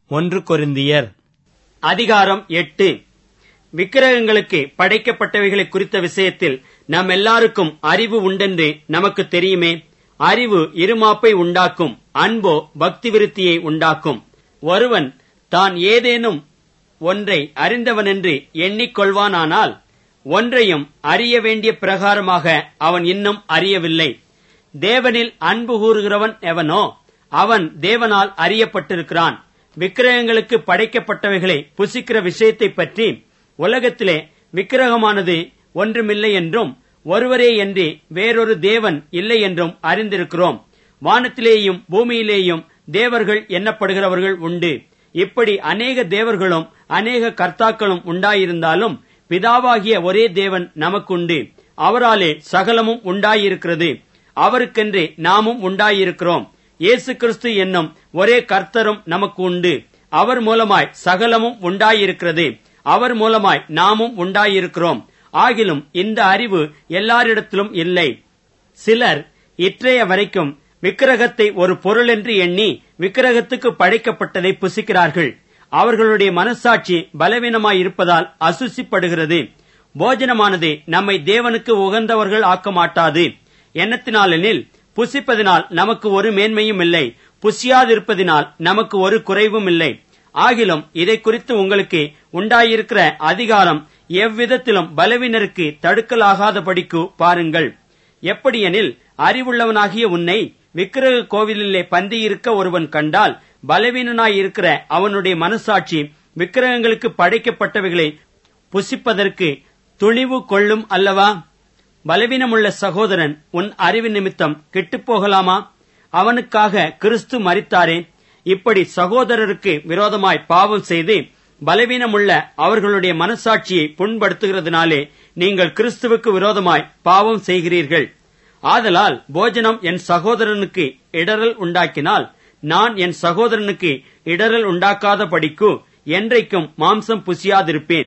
ஒன்று கொரிந்தியர் அதிகாரம் எட்டு விக்கிரகங்களுக்கு படைக்கப்பட்டவைகளை குறித்த விஷயத்தில் நம் எல்லாருக்கும் அறிவு உண்டென்று நமக்கு தெரியுமே அறிவு இருமாப்பை உண்டாக்கும் அன்போ பக்தி விருத்தியை உண்டாக்கும் ஒருவன் தான் ஏதேனும் ஒன்றை அறிந்தவனென்று எண்ணிக்கொள்வானானால் ஒன்றையும் அறிய வேண்டிய பிரகாரமாக அவன் இன்னும் அறியவில்லை தேவனில் அன்பு கூறுகிறவன் எவனோ அவன் தேவனால் அறியப்பட்டிருக்கிறான் விக்கிரகங்களுக்கு படைக்கப்பட்டவைகளை புசிக்கிற விஷயத்தை பற்றி உலகத்திலே விக்கிரகமானது ஒன்றுமில்லை என்றும் ஒருவரே என்று வேறொரு தேவன் இல்லை என்றும் அறிந்திருக்கிறோம் வானத்திலேயும் பூமியிலேயும் தேவர்கள் எண்ணப்படுகிறவர்கள் உண்டு இப்படி அநேக தேவர்களும் அநேக கர்த்தாக்களும் உண்டாயிருந்தாலும் பிதாவாகிய ஒரே தேவன் நமக்குண்டு அவராலே சகலமும் உண்டாயிருக்கிறது அவருக்கென்று நாமும் உண்டாயிருக்கிறோம் இயேசு கிறிஸ்து என்னும் ஒரே கர்த்தரும் நமக்கு உண்டு அவர் மூலமாய் சகலமும் உண்டாயிருக்கிறது அவர் மூலமாய் நாமும் உண்டாயிருக்கிறோம் ஆகிலும் இந்த அறிவு எல்லாரிடத்திலும் இல்லை சிலர் இற்றைய வரைக்கும் விக்கிரகத்தை ஒரு பொருள் என்று எண்ணி விக்கிரகத்துக்கு படைக்கப்பட்டதை புசிக்கிறார்கள் அவர்களுடைய மனசாட்சி பலவீனமாயிருப்பதால் அசுசிப்படுகிறது போஜனமானது நம்மை தேவனுக்கு உகந்தவர்கள் ஆக்க மாட்டாது எண்ணத்தினாலெனில் புசிப்பதினால் நமக்கு ஒரு மேன்மையும் இல்லை புசியாதிருப்பதினால் நமக்கு ஒரு குறைவும் இல்லை ஆகிலும் இதை குறித்து உங்களுக்கு உண்டாயிருக்கிற அதிகாரம் எவ்விதத்திலும் பலவீனருக்கு தடுக்கலாகாதபடிக்கு பாருங்கள் எப்படியெனில் அறிவுள்ளவனாகிய உன்னை விக்கிரக கோவிலிலே பந்தியிருக்க ஒருவன் கண்டால் பலவீனனாயிருக்கிற அவனுடைய மனசாட்சி விக்கிரகங்களுக்கு படைக்கப்பட்டவைகளை புசிப்பதற்கு துணிவு கொள்ளும் அல்லவா பலவீனமுள்ள சகோதரன் உன் அறிவு நிமித்தம் கெட்டுப் போகலாமா அவனுக்காக கிறிஸ்து மரித்தாரே இப்படி சகோதரருக்கு விரோதமாய் பாவம் செய்து பலவீனமுள்ள அவர்களுடைய மனசாட்சியை புண்படுத்துகிறதுனாலே நீங்கள் கிறிஸ்துவுக்கு விரோதமாய் பாவம் செய்கிறீர்கள் ஆதலால் போஜனம் என் சகோதரனுக்கு இடரல் உண்டாக்கினால் நான் என் சகோதரனுக்கு இடரல் உண்டாக்காத படிக்கு என்றைக்கும் மாம்சம் புசியாதிருப்பேன்